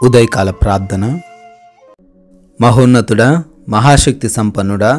ఉదయకాల ప్రార్థన మహోన్నతుడా మహాశక్తి సంపన్నుడా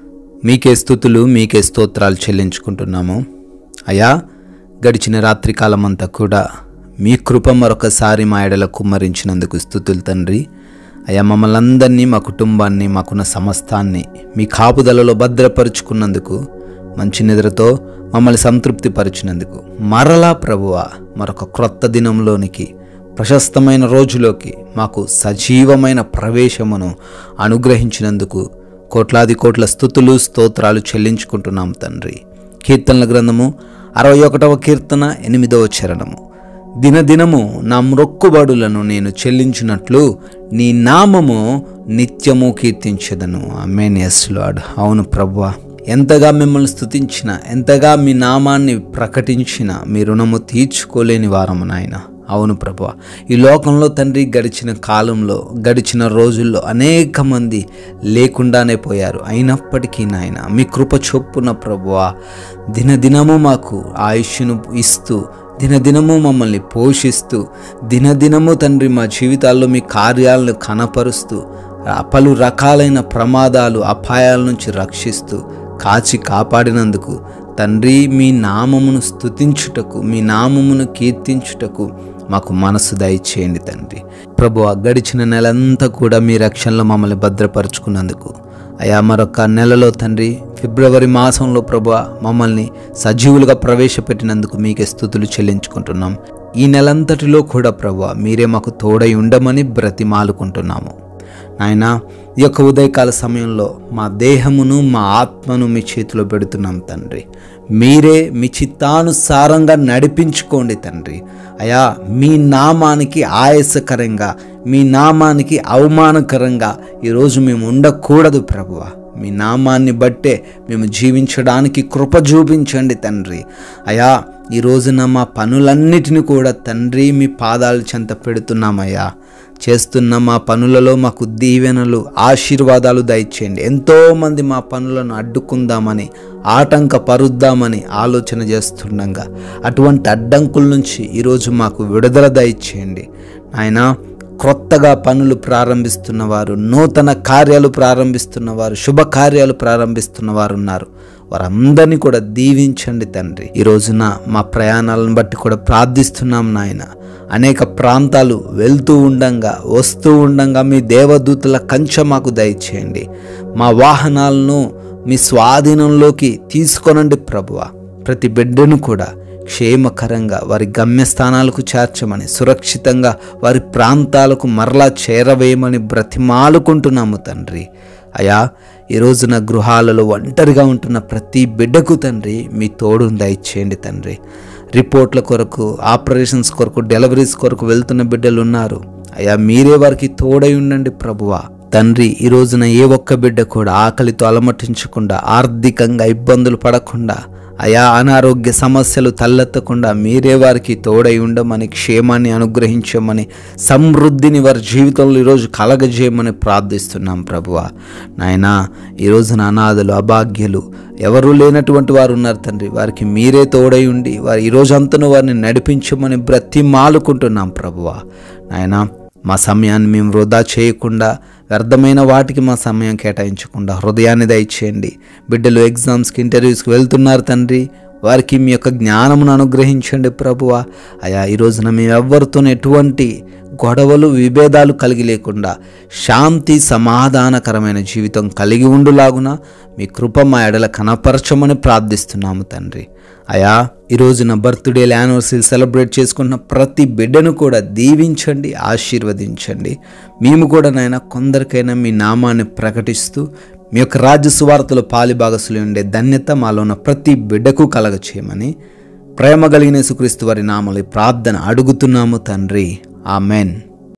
మీకే స్థుతులు మీకే స్తోత్రాలు చెల్లించుకుంటున్నాము అయా గడిచిన రాత్రికాలం అంతా కూడా మీ కృప మరొకసారి మా ఎడల కుమ్మరించినందుకు స్థుతులు తండ్రి అయా మమ్మల్ని అందరినీ మా కుటుంబాన్ని మాకున్న సమస్తాన్ని మీ కాపుదలలో భద్రపరుచుకున్నందుకు మంచి నిద్రతో మమ్మల్ని సంతృప్తి పరిచినందుకు మరలా ప్రభువ మరొక క్రొత్త దినంలోనికి ప్రశస్తమైన రోజులోకి మాకు సజీవమైన ప్రవేశమును అనుగ్రహించినందుకు కోట్లాది కోట్ల స్థుతులు స్తోత్రాలు చెల్లించుకుంటున్నాం తండ్రి కీర్తనల గ్రంథము అరవై ఒకటవ కీర్తన ఎనిమిదవ చరణము దినదినము నా మ్రొక్కుబడులను నేను చెల్లించినట్లు నీ నామము నిత్యము కీర్తించదను అమేన్ ఎస్ లాడ్ అవును ప్రభువా ఎంతగా మిమ్మల్ని స్తుతించిన ఎంతగా మీ నామాన్ని ప్రకటించిన మీ రుణము తీర్చుకోలేని వారము నాయన అవును ప్రభు ఈ లోకంలో తండ్రి గడిచిన కాలంలో గడిచిన రోజుల్లో అనేక మంది లేకుండానే పోయారు అయినప్పటికీ నాయన మీ కృప చొప్పున ప్రభువ దినదినము మాకు ఆయుష్ను ఇస్తూ దినదినము మమ్మల్ని పోషిస్తూ దినదినము తండ్రి మా జీవితాల్లో మీ కార్యాలను కనపరుస్తూ ఆ పలు రకాలైన ప్రమాదాలు అపాయాల నుంచి రక్షిస్తూ కాచి కాపాడినందుకు తండ్రి మీ నామమును స్తుతించుటకు మీ నామమును కీర్తించుటకు మాకు మనసు దయచేయండి తండ్రి ప్రభు గడిచిన నెలంతా కూడా మీ రక్షణలో మమ్మల్ని భద్రపరుచుకున్నందుకు అయా మరొక నెలలో తండ్రి ఫిబ్రవరి మాసంలో ప్రభు మమ్మల్ని సజీవులుగా ప్రవేశపెట్టినందుకు మీకే స్థుతులు చెల్లించుకుంటున్నాం ఈ నెలంతటిలో కూడా ప్రభు మీరే మాకు తోడై ఉండమని బ్రతిమాలుకుంటున్నాము నాయన ఈ యొక్క ఉదయకాల సమయంలో మా దేహమును మా ఆత్మను మీ చేతిలో పెడుతున్నాం తండ్రి మీరే మీ చిత్తానుసారంగా నడిపించుకోండి తండ్రి అయా మీ నామానికి ఆయాసకరంగా మీ నామానికి అవమానకరంగా ఈరోజు మేము ఉండకూడదు ప్రభువ మీ నామాన్ని బట్టే మేము జీవించడానికి కృప చూపించండి తండ్రి అయా ఈ రోజున మా పనులన్నిటిని కూడా తండ్రి మీ పాదాలు చెంత పెడుతున్నామయ్యా చేస్తున్న మా పనులలో మాకు దీవెనలు ఆశీర్వాదాలు దయచేయండి ఎంతోమంది మా పనులను అడ్డుకుందామని ఆటంకపరుద్దామని ఆలోచన చేస్తుండగా అటువంటి అడ్డంకుల నుంచి ఈరోజు మాకు విడుదల దయచేయండి ఆయన క్రొత్తగా పనులు ప్రారంభిస్తున్న వారు నూతన కార్యాలు ప్రారంభిస్తున్న వారు శుభకార్యాలు ప్రారంభిస్తున్న వారు ఉన్నారు వారందరినీ కూడా దీవించండి తండ్రి ఈ రోజున మా ప్రయాణాలను బట్టి కూడా ప్రార్థిస్తున్నాం నాయన అనేక ప్రాంతాలు వెళ్తూ ఉండంగా వస్తూ ఉండంగా మీ దేవదూతల కంచె మాకు దయచేయండి మా వాహనాలను మీ స్వాధీనంలోకి తీసుకొనండి ప్రభువ ప్రతి బిడ్డను కూడా క్షేమకరంగా వారి గమ్యస్థానాలకు చేర్చమని సురక్షితంగా వారి ప్రాంతాలకు మరలా చేరవేయమని బ్రతిమాలుకుంటున్నాము తండ్రి అయా ఈ రోజున గృహాలలో ఒంటరిగా ఉంటున్న ప్రతి బిడ్డకు తండ్రి మీ తోడును దయచేయండి తండ్రి రిపోర్ట్ల కొరకు ఆపరేషన్స్ కొరకు డెలివరీస్ కొరకు వెళ్తున్న బిడ్డలు ఉన్నారు అయా మీరే వారికి తోడై ఉండండి ప్రభువా తండ్రి ఈ రోజున ఏ ఒక్క బిడ్డ కూడా ఆకలితో అలమటించకుండా ఆర్థికంగా ఇబ్బందులు పడకుండా అయా అనారోగ్య సమస్యలు తలెత్తకుండా మీరే వారికి తోడై ఉండమని క్షేమాన్ని అనుగ్రహించమని సమృద్ధిని వారి జీవితంలో ఈరోజు కలగజేయమని ప్రార్థిస్తున్నాం ప్రభువ నాయనా ఈ రోజున అనాథలు అభాగ్యులు ఎవరు లేనటువంటి వారు ఉన్నారు తండ్రి వారికి మీరే తోడై ఉండి వారి ఈ రోజంతను వారిని నడిపించమని బ్రతిమాలుకుంటున్నాం ప్రభువ నాయనా మా సమయాన్ని మేము వృధా చేయకుండా వ్యర్థమైన వాటికి మా సమయం కేటాయించకుండా హృదయాన్ని దయచేయండి బిడ్డలు ఎగ్జామ్స్కి ఇంటర్వ్యూస్కి వెళ్తున్నారు తండ్రి వారికి మీ యొక్క జ్ఞానమును అనుగ్రహించండి ప్రభువ అయా ఈ రోజున మేము ఎవ్వరితో ఎటువంటి గొడవలు విభేదాలు కలిగి లేకుండా శాంతి సమాధానకరమైన జీవితం కలిగి ఉండులాగున మీ కృప మా ఎడల కనపరచమని ప్రార్థిస్తున్నాము తండ్రి అయా ఈ రోజున బర్త్డే యానివర్సరీ సెలబ్రేట్ చేసుకున్న ప్రతి బిడ్డను కూడా దీవించండి ఆశీర్వదించండి మేము కూడా నాయన కొందరికైనా మీ నామాన్ని ప్రకటిస్తూ మీ యొక్క రాజ్య సువార్తలో పాలిభాగసులు ఉండే ధన్యత మాలో ఉన్న ప్రతి బిడ్డకు కలగ చేయమని ప్రేమ కలిగిన సుక్రీస్తు వారి నామలి ప్రార్థన అడుగుతున్నాము తండ్రి ఆమెన్